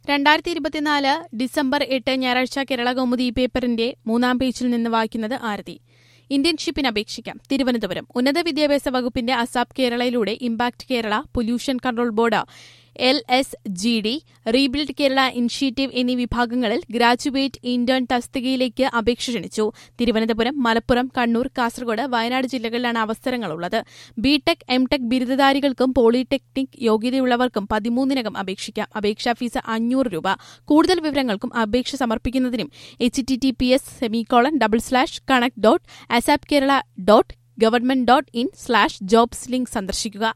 രണ്ടായിരത്തി ഇരുപത്തിനാല് ഡിസംബർ എട്ട് ഞായറാഴ്ച കേരള കൗമുദി പേപ്പറിന്റെ മൂന്നാം പേജിൽ നിന്ന് വായിക്കുന്നത് ആരതി ഇന്റേൺഷിപ്പിന് അപേക്ഷിക്കാം തിരുവനന്തപുരം ഉന്നത വിദ്യാഭ്യാസ വകുപ്പിന്റെ അസാപ് കേരളയിലൂടെ impact Kerala pollution control board L S G D rebuild Kerala initiative എന്നീ വിഭാഗങ്ങളിൽ ഗ്രാജുവേറ്റ് ഇന്റേൺ തസ്തികയിലേക്ക് അപേക്ഷ ക്ഷണിച്ചു തിരുവനന്തപുരം മലപ്പുറം കണ്ണൂർ കാസർഗോഡ് വയനാട് ജില്ലകളിലാണ് അവസരങ്ങളുള്ളത് ബിടെക് എംടെക് ബിരുദധാരികൾക്കും പോളിടെക്നിക് യോഗ്യതയുള്ളവർക്കും പതിമൂന്നിനകം അപേക്ഷിക്കാം അപേക്ഷാ ഫീസ് അഞ്ഞൂറ് രൂപ കൂടുതൽ വിവരങ്ങൾക്കും അപേക്ഷ സമർപ്പിക്കുന്നതിനും H T T P S semicolon double slash connect dot ASAP Kerala dot government dot in slash jobs link സന്ദർശിക്കുക